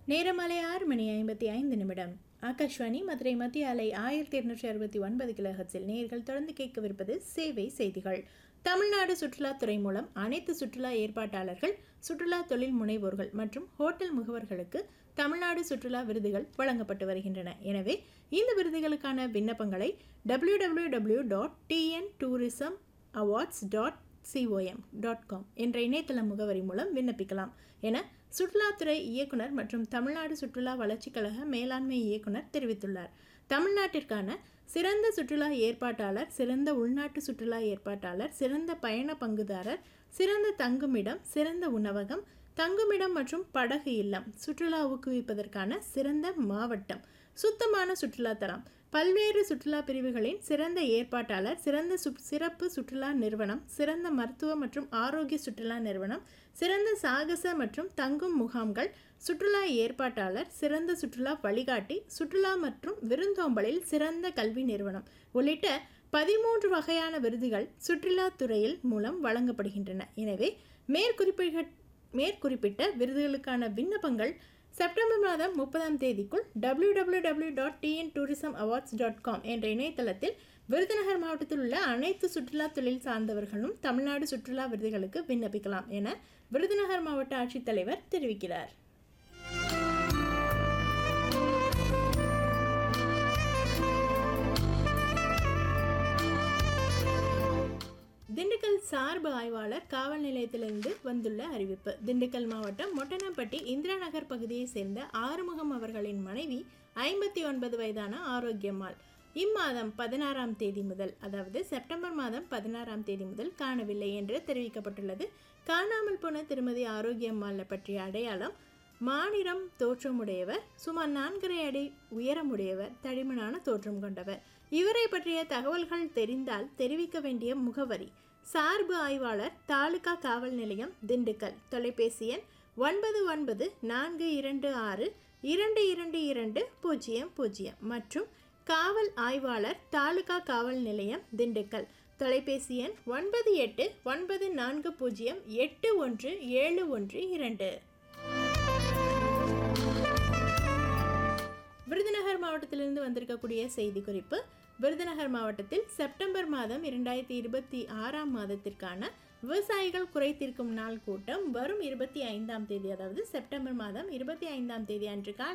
நேரமாலை ஆறு மணி ஐம்பத்தி ஐந்து நிமிடம் ஆகாஷ்வாணி மதுரை மத்திய அலை ஆயிரத்தி இருநூற்றி அறுபத்தி ஒன்பது கிலோஹர்ட்ஸில் நேர்கள் தொடர்ந்து கேட்கவிருப்பது சேவை செய்திகள் தமிழ்நாடு சுற்றுலாத்துறை மூலம் அனைத்து சுற்றுலா ஏற்பாட்டாளர்கள் சுற்றுலா தொழில் முனைவோர்கள் மற்றும் ஹோட்டல் முகவர்களுக்கு தமிழ்நாடு சுற்றுலா விருதுகள் வழங்கப்பட்டு வருகின்றன எனவே இந்த விருதுகளுக்கான விண்ணப்பங்களை W W W dot TN tourism awards dot COM dot com என்ற இணையதள முகவரி மூலம் விண்ணப்பிக்கலாம் என சுற்றுலாத்துறை இயக்குனர் மற்றும் தமிழ்நாடு சுற்றுலா வளர்ச்சிக் கழக மேலாண்மை இயக்குனர் தெரிவித்துள்ளார் தமிழ்நாட்டிற்கான சிறந்த சுற்றுலா ஏற்பாட்டாளர் சிறந்த உள்நாட்டு சுற்றுலா ஏற்பாட்டாளர் சிறந்த பயண பங்குதாரர் சிறந்த தங்குமிடம் சிறந்த உணவகம் தங்குமிடம் மற்றும் படகு இல்லம் சுற்றுலா ஊக்குவிப்பதற்கான சிறந்த மாவட்டம் சுத்தமான சுற்றுலா தரம் பல்வேறு சுற்றுலா பிரிவுகளின் சிறந்த ஏற்பாட்டாளர் சிறந்த சு சிறப்பு சுற்றுலா நிறுவனம் சிறந்த மருத்துவ மற்றும் ஆரோக்கிய சுற்றுலா நிறுவனம் சிறந்த சாகச மற்றும் தங்கும் முகாம்கள் சுற்றுலா ஏற்பாட்டாளர் சிறந்த சுற்றுலா வழிகாட்டி சுற்றுலா மற்றும் விருந்தோம்பலில் சிறந்த கல்வி நிறுவனம் உள்ளிட்ட பதிமூன்று வகையான விருதுகள் சுற்றுலாத்துறையில் மூலம் வழங்கப்படுகின்றன எனவே மேற்குறிப்பிட்ட மேற்குறிப்பிட்ட விருதுகளுக்கான விண்ணப்பங்கள் செப்டம்பர் மாதம் முப்பதாம் தேதிக்குள் W W W dot TN tourism awards dot com என்ற இணையதளத்தில் விருதுநகர் மாவட்டத்தில் உள்ள அனைத்து சுற்றுலா தொழில் சார்ந்தவர்களும் தமிழ்நாடு சுற்றுலா விருதுகளுக்கு விண்ணப்பிக்கலாம் என விருதுநகர் மாவட்ட ஆட்சித்தலைவர் தெரிவிக்கிறார் திண்டுக்கல் சார்பு ஆய்வாளர் காவல் நிலையத்திலிருந்து வந்துள்ள அறிவிப்பு திண்டுக்கல் மாவட்டம் மொட்டனப்பட்டி இந்திரா நகர் பகுதியைச் சேர்ந்த ஆறுமுகம் அவர்களின் மனைவி ஐம்பத்தி ஒன்பது வயதான ஆரோக்கியம்மாள் இம்மாதம் பதினாறாம் தேதி முதல் அதாவது செப்டம்பர் மாதம் பதினாறாம் தேதி முதல் காணவில்லை என்று தெரிவிக்கப்பட்டுள்ளது காணாமல் போன திருமதி ஆரோக்கியம்மாள் பற்றிய அடையாளம் மாநிறம் தோற்றமுடையவர் சுமார் நான்கரை அடி உயரமுடையவர் தடிமனான தோற்றம் கொண்டவர் இவரை பற்றிய தகவல்கள் தெரிந்தால் தெரிவிக்க வேண்டிய முகவரி சார்பு ஆய்வாளர் தாலுகா காவல் நிலையம் திண்டுக்கல் தொலைபேசி எண் ஒன்பது ஒன்பது நான்கு இரண்டு ஆறு இரண்டு இரண்டு இரண்டு பூஜ்ஜியம் பூஜ்ஜியம் மற்றும் காவல் ஆய்வாளர் தாலுகா காவல் நிலையம் திண்டுக்கல் தொலைபேசி எண் ஒன்பது எட்டு ஒன்பது நான்கு பூஜ்ஜியம் எட்டு ஒன்று ஏழு ஒன்று இரண்டு விருதுநகர் மாவட்டத்திலிருந்து வந்திருக்கக்கூடிய செய்தி குறிப்பு விருதுநகர் மாவட்டத்தில் செப்டம்பர் மாதம் இரண்டாயிரத்தி இருபத்தி ஆறாம் மாதத்திற்கான விவசாயிகள் குறை தீர்க்கும் நாள் கூட்டம் வரும் இருபத்தி ஐந்தாம் தேதி அதாவது செப்டம்பர் மாதம் இருபத்தி ஐந்தாம் தேதி அன்று காலை